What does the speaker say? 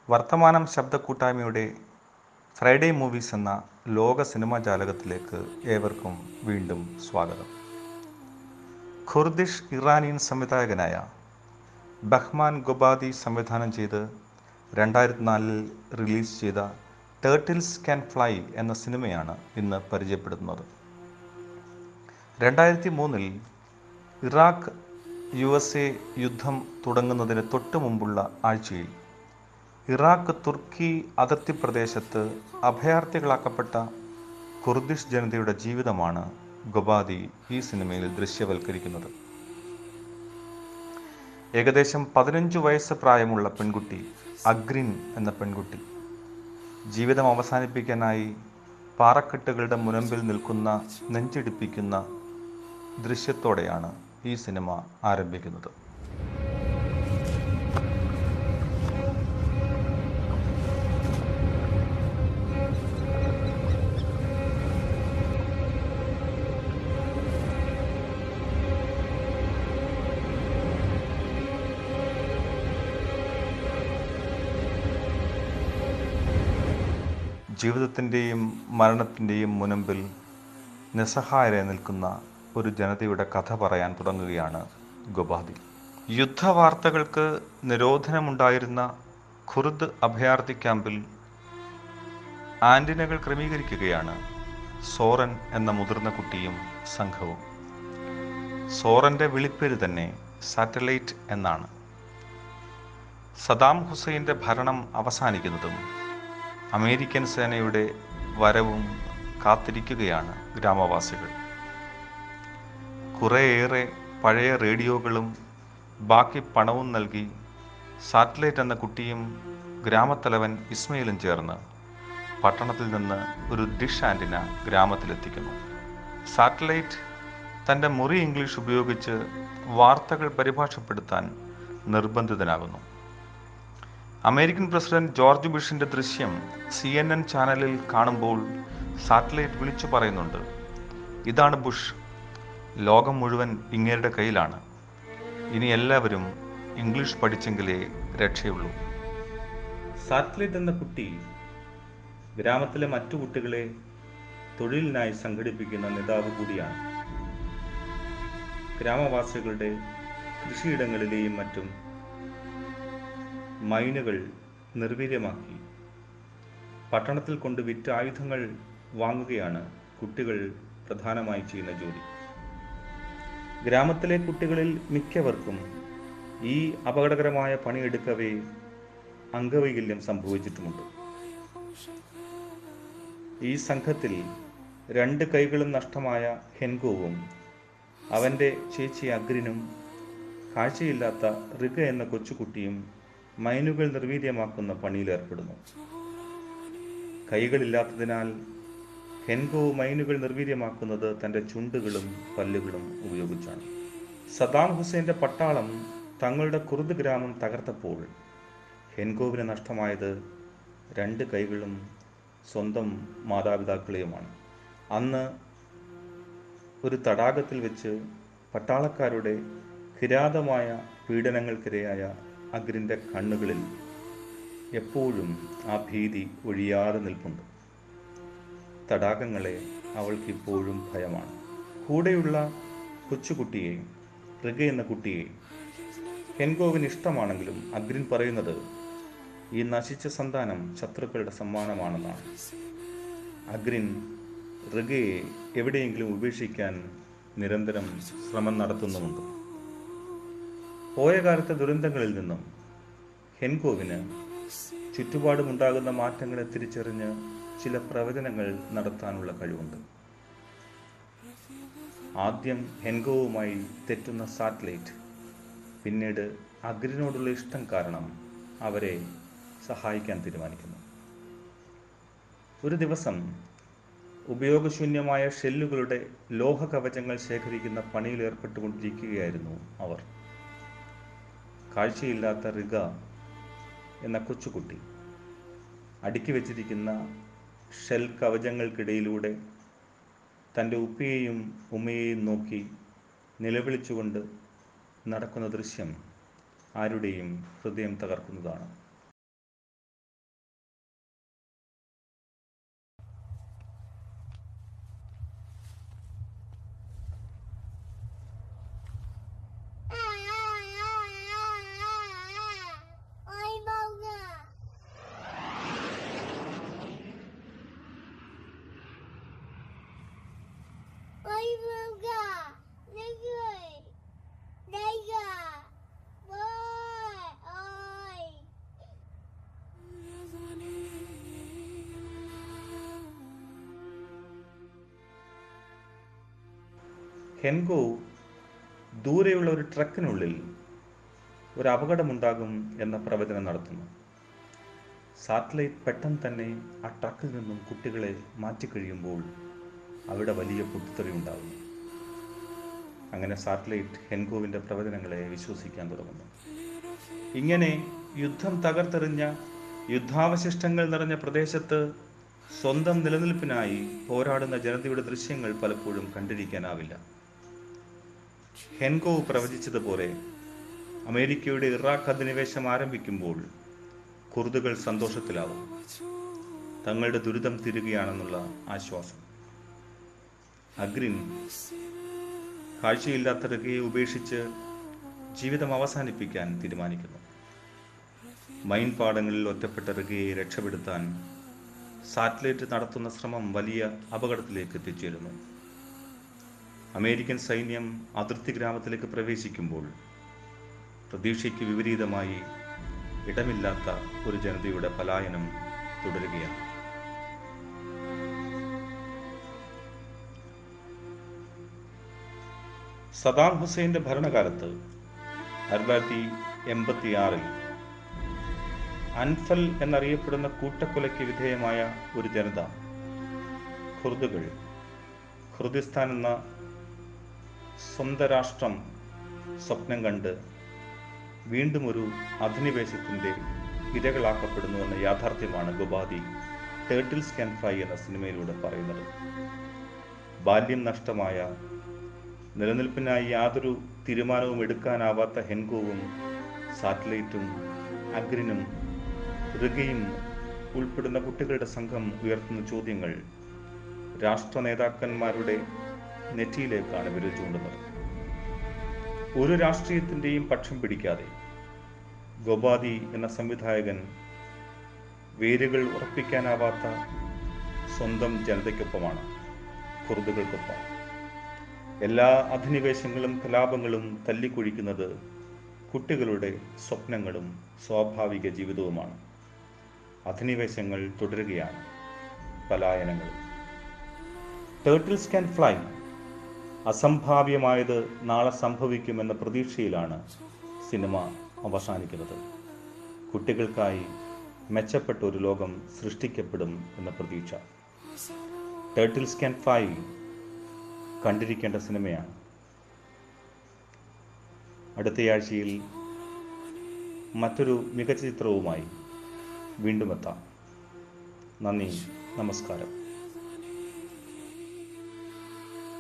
വർത്തമാനം ശബ്ദക്കൂട്ടായ്മയുടെ Friday movies എന്ന ലോക സിനിമാ ജാലകത്തിലേക്ക് ഏവർക്കും വീണ്ടും സ്വാഗതം ഖുർദിഷ് ഇറാനിയൻ സംവിധായകനായ ബഹ്മാൻ ഗൊബാദി സംവിധാനം ചെയ്ത് രണ്ടായിരത്തി നാലിൽ റിലീസ് ചെയ്ത ടേർട്ടിൽസ് ക്യാൻ ഫ്ലൈ എന്ന സിനിമയാണ് ഇന്ന് പരിചയപ്പെടുത്തുന്നത് രണ്ടായിരത്തി മൂന്നിൽ ഇറാഖ് യു എസ് എ യുദ്ധം തുടങ്ങുന്നതിന് തൊട്ടു മുമ്പുള്ള ആഴ്ചയിൽ ഇറാഖ് തുർക്കി അതിർത്തി പ്രദേശത്ത് അഭയാർത്ഥികളാക്കപ്പെട്ട കുർദിഷ് ജനതയുടെ ജീവിതമാണ് ഗൊബാദി ഈ സിനിമയിൽ ദൃശ്യവൽക്കരിക്കുന്നത് ഏകദേശം പതിനഞ്ച് വയസ്സ് പ്രായമുള്ള പെൺകുട്ടി അഗ്രിൻ എന്ന പെൺകുട്ടി ജീവിതം അവസാനിപ്പിക്കാനായി പാറക്കെട്ടുകളുടെ മുനമ്പിൽ നിൽക്കുന്ന നെഞ്ചിടിപ്പിക്കുന്ന ദൃശ്യത്തോടെയാണ് ഈ സിനിമ ആരംഭിക്കുന്നത് ജീവിതത്തിൻ്റെയും മരണത്തിൻ്റെയും മുനമ്പിൽ നിസ്സഹായരായി നിൽക്കുന്ന ഒരു ജനതയുടെ കഥ പറയാൻ തുടങ്ങുകയാണ് ഗൊബാദി യുദ്ധവാർത്തകൾക്ക് നിരോധനമുണ്ടായിരുന്ന ഖുർദ് അഭയാർത്ഥി ക്യാമ്പിൽ ആൻറ്റിനകൾ ക്രമീകരിക്കുകയാണ് സോറൻ എന്ന മുതിർന്ന കുട്ടിയും സംഘവും സോറൻ്റെ വിളിപ്പേര് തന്നെ സാറ്റലൈറ്റ് എന്നാണ് സദാം ഹുസൈൻ്റെ ഭരണം അവസാനിക്കുന്നതും അമേരിക്കൻ സേനയുടെ വരവും കാത്തിരിക്കുകയാണ് ഗ്രാമവാസികൾ കുറേയേറെ പഴയ റേഡിയോകളും ബാക്കി പണവും നൽകി സാറ്റലൈറ്റ് എന്ന കുട്ടിയും ഗ്രാമത്തലവൻ ഇസ്മയിലും ചേർന്ന് പട്ടണത്തിൽ നിന്ന് ഒരു ഡിഷ് ആൻറ്റിന ഗ്രാമത്തിലെത്തിക്കുന്നു സാറ്റലൈറ്റ് തൻ്റെ മുറി ഇംഗ്ലീഷ് ഉപയോഗിച്ച് വാർത്തകൾ പരിഭാഷപ്പെടുത്താൻ നിർബന്ധിതനാകുന്നു അമേരിക്കൻ പ്രസിഡന്റ് ജോർജ് ബുഷിന്റെ ദൃശ്യം സി എൻ എൻ ചാനലിൽ കാണുമ്പോൾ സാറ്റലൈറ്റ് വിളിച്ചു പറയുന്നുണ്ട് ഇതാണ് ബുഷ് ലോകം മുഴുവൻ ഇങ്ങേരുടെ കയ്യിലാണ് ഇനി എല്ലാവരും ഇംഗ്ലീഷ് പഠിച്ചെങ്കിലേ രക്ഷയുള്ളൂ സാറ്റലൈറ്റ് എന്ന കുട്ടി ഗ്രാമത്തിലെ മറ്റു കുട്ടികളെ തൊഴിലിനായി സംഘടിപ്പിക്കുന്ന നേതാവ് കൂടിയാണ് ഗ്രാമവാസികളുടെ കൃഷിയിടങ്ങളിലെയും മറ്റും മൈനുകൾ നിർവീര്യമാക്കി പട്ടണത്തിൽ കൊണ്ട് വിറ്റ് ആയുധങ്ങൾ വാങ്ങുകയാണ് കുട്ടികൾ പ്രധാനമായി ചെയ്യുന്ന ജോലി ഗ്രാമത്തിലെ കുട്ടികളിൽ മിക്കവർക്കും ഈ അപകടകരമായ പണിയെടുക്കവേ അംഗവൈകല്യം സംഭവിച്ചിട്ടുമുണ്ട് ഈ സംഘത്തിൽ രണ്ട് കൈകളും നഷ്ടമായ ഹെൻഗോവും അവൻ്റെ ചേച്ചി അഗ്രിനും കാഴ്ചയില്ലാത്ത റിഗ എന്ന കൊച്ചുകുട്ടിയും മൈനുകൾ നിർവീര്യമാക്കുന്ന പണിയിലേർപ്പെടുന്നു കൈകളില്ലാത്തതിനാൽ ഹെൻഗോ മൈനുകൾ നിർവീര്യമാക്കുന്നത് തൻ്റെ ചുണ്ടുകളും പല്ലുകളും ഉപയോഗിച്ചാണ് സദാം ഹുസൈൻ്റെ പട്ടാളം തങ്ങളുടെ കുറുദ് ഗ്രാമം തകർത്തപ്പോൾ ഹെൻഗോവിന് നഷ്ടമായത് രണ്ട് കൈകളും സ്വന്തം മാതാപിതാക്കളെയുമാണ് അന്ന് ഒരു തടാകത്തിൽ വെച്ച് പട്ടാളക്കാരുടെ കിരാതമായ പീഡനങ്ങൾക്കിരയായ അഗ്രിൻ്റെ കണ്ണുകളിൽ എപ്പോഴും ആ ഭീതി ഒഴിയാതെ നിൽപ്പുണ്ട് തടാകങ്ങളെ അവൾക്കിപ്പോഴും ഭയമാണ് കൂടെയുള്ള കൊച്ചുകുട്ടിയെ റിഗ എന്ന കുട്ടിയെ ഹെൻഗോവിന് ഇഷ്ടമാണെങ്കിലും അഗ്രിൻ പറയുന്നത് ഈ നശിച്ച സന്താനം ശത്രുക്കളുടെ സമ്മാനമാണെന്നാണ് അഗ്രിൻ റിഗയെ എവിടെയെങ്കിലും ഉപേക്ഷിക്കാൻ നിരന്തരം ശ്രമം നടത്തുന്നുമുണ്ട് പോയ കാലത്തെ ദുരന്തങ്ങളിൽ നിന്നും ഹെൻകോവിന് ചുറ്റുപാടുമുണ്ടാകുന്ന മാറ്റങ്ങളെ തിരിച്ചറിഞ്ഞ് ചില പ്രവചനങ്ങൾ നടത്താനുള്ള കഴിവുണ്ട് ആദ്യം ഹെൻഗോവുമായി തെറ്റുന്ന സാറ്റലൈറ്റ് പിന്നീട് അഗ്രിനോടുള്ള ഇഷ്ടം കാരണം അവരെ സഹായിക്കാൻ തീരുമാനിക്കുന്നു ഒരു ദിവസം ഉപയോഗശൂന്യമായ ഷെല്ലുകളുടെ ലോഹ കവചങ്ങൾ ശേഖരിക്കുന്ന പണിയിൽ ഏർപ്പെട്ടുകൊണ്ടിരിക്കുകയായിരുന്നു അവർ കാഴ്ചയില്ലാത്ത റിഗ എന്ന കൊച്ചുകുട്ടി അടുക്കി വച്ചിരിക്കുന്ന ഷെൽ കവചങ്ങൾക്കിടയിലൂടെ തൻ്റെ ഉപ്പയെയും ഉമ്മയെയും നോക്കി നിലവിളിച്ചുകൊണ്ട് നടക്കുന്ന ദൃശ്യം ആരുടെയും ഹൃദയം തകർക്കുന്നതാണ് ഹെൻഗോ ദൂരെയുള്ള ഒരു ട്രക്കിനുള്ളിൽ ഒരു അപകടമുണ്ടാകും എന്ന പ്രവചനം നടത്തുന്നു സാറ്റലൈറ്റ് പെട്ടെന്ന് തന്നെ ആ ട്രക്കിൽ നിന്നും കുട്ടികളെ മാറ്റിക്കഴിയുമ്പോൾ അവിടെ വലിയ പൊട്ടിത്തെറി ഉണ്ടാകുന്നു അങ്ങനെ സാറ്റലൈറ്റ് ഹെൻഗോവിൻ്റെ പ്രവചനങ്ങളെ വിശ്വസിക്കാൻ തുടങ്ങുന്നു ഇങ്ങനെ യുദ്ധം തകർത്തെറിഞ്ഞ യുദ്ധാവശിഷ്ടങ്ങൾ നിറഞ്ഞ പ്രദേശത്ത് സ്വന്തം നിലനിൽപ്പിനായി പോരാടുന്ന ജനതയുടെ ദൃശ്യങ്ങൾ പലപ്പോഴും കണ്ടിരിക്കാനാവില്ല ഹെൻഗോ പ്രവചിച്ചതുപോലെ അമേരിക്കയുടെ ഇറാഖ് അധിനിവേശം ആരംഭിക്കുമ്പോൾ കുർദുകൾ സന്തോഷത്തിലാവും തങ്ങളുടെ ദുരിതം തീരുകയാണെന്നുള്ള ആശ്വാസം അഗ്രിൻ കാഴ്ചയില്ലാത്ത രകയെ ഉപേക്ഷിച്ച് ജീവിതം അവസാനിപ്പിക്കാൻ തീരുമാനിക്കുന്നു മൈൻ പാടങ്ങളിൽ ഒറ്റപ്പെട്ട രകയെ രക്ഷപ്പെടുത്താൻ സാറ്റലൈറ്റ് നടത്തുന്ന ശ്രമം വലിയ അപകടത്തിലേക്ക് എത്തിച്ചേരുന്നു അമേരിക്കൻ സൈന്യം അതിർത്തി ഗ്രാമത്തിലേക്ക് പ്രവേശിക്കുമ്പോൾ പ്രതീക്ഷയ്ക്ക് വിപരീതമായി ഇടമില്ലാത്ത ഒരു ജനതയുടെ പലായനം തുടരുകയാണ് സദാം ഹുസൈൻ്റെ ഭരണകാലത്ത് ആയിരത്തി തൊള്ളായിരത്തി എൺപത്തിയാറിൽ അൻഫൽ എന്നറിയപ്പെടുന്ന കൂട്ടക്കൊലയ്ക്ക് വിധേയമായ ഒരു ജനത ഖുർദുകൾ ഖുർദിസ്ഥാൻ എന്ന സ്വന്തം രാഷ്ട്രം സ്വപ്നം കണ്ട് വീണ്ടും ഒരു അധിനിവേശത്തിൻ്റെ ഇരകളാക്കപ്പെടുന്നു എന്ന യാഥാർത്ഥ്യമാണ് ഗുബാദി ടേർട്ടിൽസ് ക്യാൻ ഫ്ലൈ എന്ന സിനിമയിലൂടെ പറയുന്നത് ബാല്യം നഷ്ടമായ നിലനിൽപ്പിനായി യാതൊരു തീരുമാനവും എടുക്കാനാവാത്ത ഹെൻഗോവും സാറ്റലൈറ്റും അഗ്രിനും ഋഗയും ഉൾപ്പെടുന്ന കുട്ടികളുടെ സംഘം ഉയർത്തുന്ന ചോദ്യങ്ങൾ രാഷ്ട്ര നേതാക്കന്മാരുടെ നെറ്റിയിലേക്കാണ് വിരൽ ചൂണ്ടുന്നത് ഒരു രാഷ്ട്രീയത്തിൻ്റെയും പക്ഷം പിടിക്കാതെ ഗോപാദി എന്ന സംവിധായകൻ വേരുകൾ ഉറപ്പിക്കാനാവാത്ത സ്വന്തം ജനതയ്ക്കൊപ്പമാണ് കുറുതുകൾക്കൊപ്പം എല്ലാ അധിനിവേശങ്ങളും കലാപങ്ങളും തല്ലിക്കൊഴിക്കുന്നത് കുട്ടികളുടെ സ്വപ്നങ്ങളും സ്വാഭാവിക ജീവിതവുമാണ് അധിനിവേശങ്ങൾ തുടരുകയാണ് പലായനങ്ങളും ടേർട്ടിൽസ് ക്യാൻ ഫ്ലൈ അസംഭാവ്യമായത് നാളെ സംഭവിക്കുമെന്ന പ്രതീക്ഷയിലാണ് സിനിമ അവസാനിക്കുന്നത് കുട്ടികൾക്കായി മെച്ചപ്പെട്ട ഒരു ലോകം സൃഷ്ടിക്കപ്പെടും എന്ന പ്രതീക്ഷ ടേർട്ടിൽസ് ക്യാൻ ഫ്ലൈ കണ്ടിരിക്കേണ്ട സിനിമയാണ് അടുത്തയാഴ്ചയിൽ മറ്റൊരു മികച്ച ചിത്രവുമായി വീണ്ടും എത്താം നന്ദി നമസ്കാരം